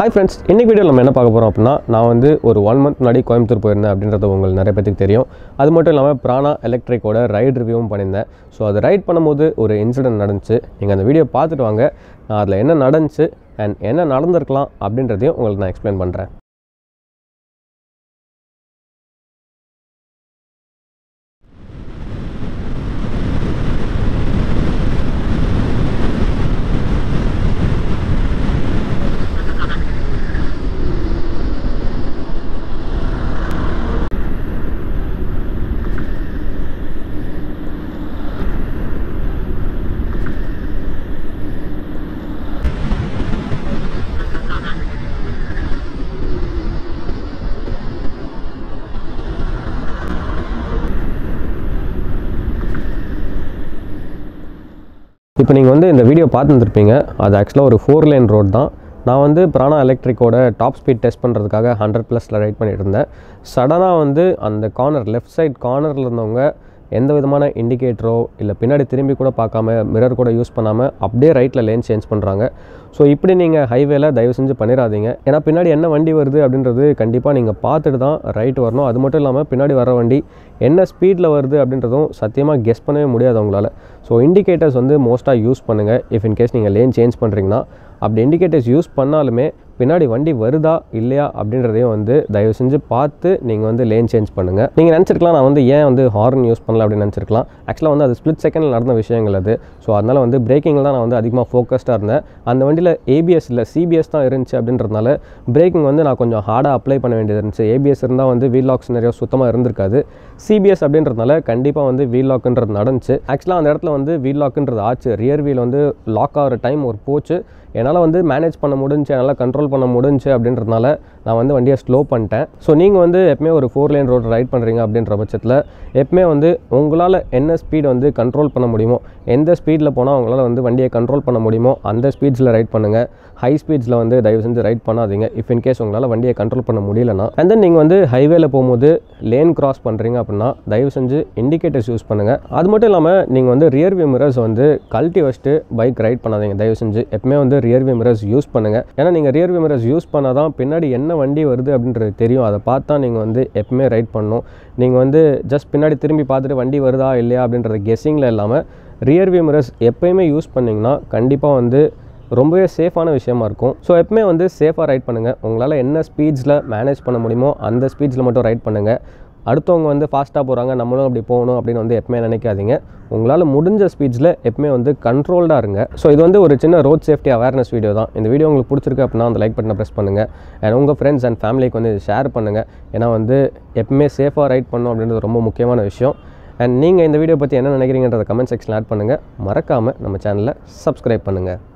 hi friends இன்னைக்கு video நம்ம என்ன பார்க்க போகிறோம் அப்படின்னா நான் வந்து ஒரு ஒன் மந்த் முன்னாடி கோயம்புத்தூர் போயிருந்தேன் அப்படின்றது உங்களுக்கு நிறைய பேருக்கு தெரியும் அது மட்டும் இல்லாமல் பிராணா எலக்ட்ரிக்கோட ரைட் ரிவ்யூவும் பண்ணியிருந்தேன் ஸோ அது ரைட் பண்ணும்போது ஒரு இன்சிடென்ட் நடந்துச்சு நீங்கள் அந்த வீடியோ பார்த்துட்டு வாங்க நான் அதில் என்ன நடந்துச்சு அண்ட் என்ன நடந்திருக்கலாம் அப்படின்றதையும் உங்களுக்கு நான் எக்ஸ்பிளைன் பண்ணுறேன் இப்போ நீங்கள் வந்து இந்த வீடியோ பார்த்துருப்பீங்க அது ஆக்சுவலாக ஒரு ஃபோர் லைன் ரோட் தான் நான் வந்து பிராணா எலக்ட்ரிக்கோட டாப் ஸ்பீட் டெஸ்ட் பண்ணுறதுக்காக ஹண்ட்ரட் ப்ளஸில் ரைட் பண்ணிட்டு இருந்தேன் சடனாக வந்து அந்த கார்னர் லெஃப்ட் சைட் கார்னரில் இருந்தவங்க எந்த விதமான இண்டிகேட்டரோ இல்லை பின்னாடி திரும்பி கூட பார்க்காம மிரர் கூட யூஸ் பண்ணாமல் அப்படியே ரைட்டில் லேன் சேஞ்ச் பண்ணுறாங்க ஸோ இப்படி நீங்கள் ஹைவேல தயவு செஞ்சு பண்ணிடாதீங்க ஏன்னா பின்னாடி என்ன வண்டி வருது அப்படின்றது கண்டிப்பாக நீங்கள் பார்த்துட்டு தான் ரைட் வரணும் அது மட்டும் இல்லாமல் பின்னாடி வர வண்டி என்ன ஸ்பீடில் வருது அப்படின்றதும் சத்தியமாக கெஸ் பண்ணவே முடியாது உங்களால் ஸோ இண்டிகேட்டர்ஸ் வந்து மோஸ்ட்டாக யூஸ் பண்ணுங்கள் இஃப் இன்கேஸ் நீங்கள் லேன் சேஞ்ச் பண்ணுறீங்கன்னா அப்படி இண்டிகேட்டர்ஸ் யூஸ் பண்ணாலுமே பின்னாடி வண்டி வருதா இல்லையா அப்படின்றதையும் வந்து தயவு செஞ்சு பார்த்து நீங்கள் வந்து லேன் சேஞ்ச் பண்ணுங்கள் நீங்கள் நினச்சிருக்கலாம் நான் வந்து ஏன் வந்து ஹார்ன் யூஸ் பண்ணல அப்படின்னு நினச்சிருக்கலாம் ஆக்சுவலாக வந்து அது ஸ்பிளிட் செகண்டில் நடந்த விஷயங்கள் அது ஸோ அதனால் வந்து பிரேக்கிங்கில் தான் நான் வந்து அதிகமாக ஃபோக்கஸ்டாக இருந்தேன் அந்த வண்டியில் ஏபிஎஸ் இல்லை சிபிஎஸ் தான் இருந்துச்சு அப்படின்றதுனால பிரேக்கிங் வந்து நான் கொஞ்சம் ஹார்டாக அப்ளை பண்ண வேண்டியது இருந்துச்சு ஏபிஎஸ் இருந்தால் வந்து வீல் லாக்ஸ் நிறைய சுத்தமாக இருந்திருக்காது சிபிஎஸ் அப்படின்றதுனால கண்டிப்பாக வந்து வீல் லாக்குன்றது நடந்துச்சு ஆக்சுவலாக அந்த இடத்துல வந்து வீல் லாக்குன்றது ஆச்சு ரியர் வீல் வந்து லாக் ஆகிற டைம் ஒரு போச்சு என்னால் வந்து மேனேஜ் பண்ண முடிஞ்சு என்னால் கண்ட்ரோல் பண்ண முடிஞ்சு அப்படின்றதுனால நான் வந்து வண்டியை ஸ்லோ பண்ணிட்டேன் ஸோ நீங்கள் வந்து எப்பவுமே ஒரு ஃபோர் லைன் ரோடு ரைட் பண்ணுறீங்க அப்படின்ற பட்சத்தில் எப்பவுமே வந்து உங்களால் என்ன ஸ்பீட் வந்து கண்ட்ரோல் பண்ண முடியுமோ எந்த ஸ்பீடில் போனால் உங்களால் வந்து வண்டியை கண்ட்ரோல் பண்ண முடியுமோ அந்த ஸ்பீட்ஸில் ரைட் பண்ணுங்கள் ஹை ஸ்பீட்ஸில் வந்து தயவு செஞ்சு ரைட் பண்ணாதீங்க இஃப் இன் கேஸ் உங்களால் வண்டியை கண்ட்ரோல் பண்ண முடியலனா அண்ட் தென் நீங்கள் வந்து ஹைவேல போகும்போது லேன் கிராஸ் பண்ணுறீங்க அப்படின்னா தயவு செஞ்சு இண்டிகேட்டர்ஸ் யூஸ் பண்ணுங்கள் அது மட்டும் இல்லாமல் நீங்கள் வந்து ரியர் வியூ மிரர்ஸ் வந்து கழட்டி வச்சுட்டு பைக் ரைட் பண்ணாதீங்க தயவு செஞ்சு எப்பவுமே வந்து ரியர் வியூ மிரர்ஸ் யூஸ் பண்ணுங்கள் ஏன்னா நீங்கள் ரியர் வியூ மிரர்ஸ் யூஸ் பண்ணால் தான் பின்னாடி என்ன வண்டி வருது அப்படின்றது தெரியும் அதை பார்த்தா நீங்கள் வந்து எப்பவுமே ரைட் பண்ணணும் நீங்கள் வந்து ஜஸ்ட் பின்னாடி திரும்பி பார்த்துட்டு வண்டி வருதா இல்லையா அப்படின்றது கெஸ்ஸிங்கில் இல்லாமல் ரியர் வியூ மிரர்ஸ் எப்பயுமே யூஸ் பண்ணிங்கன்னா கண்டிப்பாக வந்து ரொம்பவே சேஃபான விஷயமா இருக்கும் ஸோ எப்பவுமே வந்து சேஃபாக ரைட் பண்ணுங்கள் உங்களால் என்ன ஸ்பீட்ஸில் மேனேஜ் பண்ண முடியுமோ அந்த ஸ்பீட்ஸில் மட்டும் ரைட் பண்ணுங்கள் அடுத்தவங்க வந்து ஃபாஸ்ட்டாக போகிறாங்க நம்மளும் அப்படி போகணும் அப்படின்னு வந்து எப்பவுமே நினைக்காதீங்க உங்களால் முடிஞ்ச ஸ்பீட்ஸில் எப்பவுமே வந்து கண்ட்ரோல்டாக இருங்க ஸோ இது வந்து ஒரு சின்ன ரோட் சேஃப்டி அவேர்னஸ் வீடியோ தான் இந்த வீடியோ உங்களுக்கு பிடிச்சிருக்கு அப்படின்னா அந்த லைக் பட்டனை ப்ரெஸ் பண்ணுங்கள் அண்ட் உங்கள் ஃப்ரெண்ட்ஸ் அண்ட் ஃபேமிலிக்கு வந்து ஷேர் பண்ணுங்கள் ஏன்னா வந்து எப்பவுமே சேஃபாக ரைட் பண்ணணும் அப்படின்றது ரொம்ப முக்கியமான விஷயம் அண்ட் நீங்கள் இந்த வீடியோ பற்றி என்ன நினைக்கிறீங்கன்றத கமெண்ட் செக்ஷனில் ஆட் பண்ணுங்கள் மறக்காமல் நம்ம சேனலை சப்ஸ்கிரைப் பண்ணுங்கள்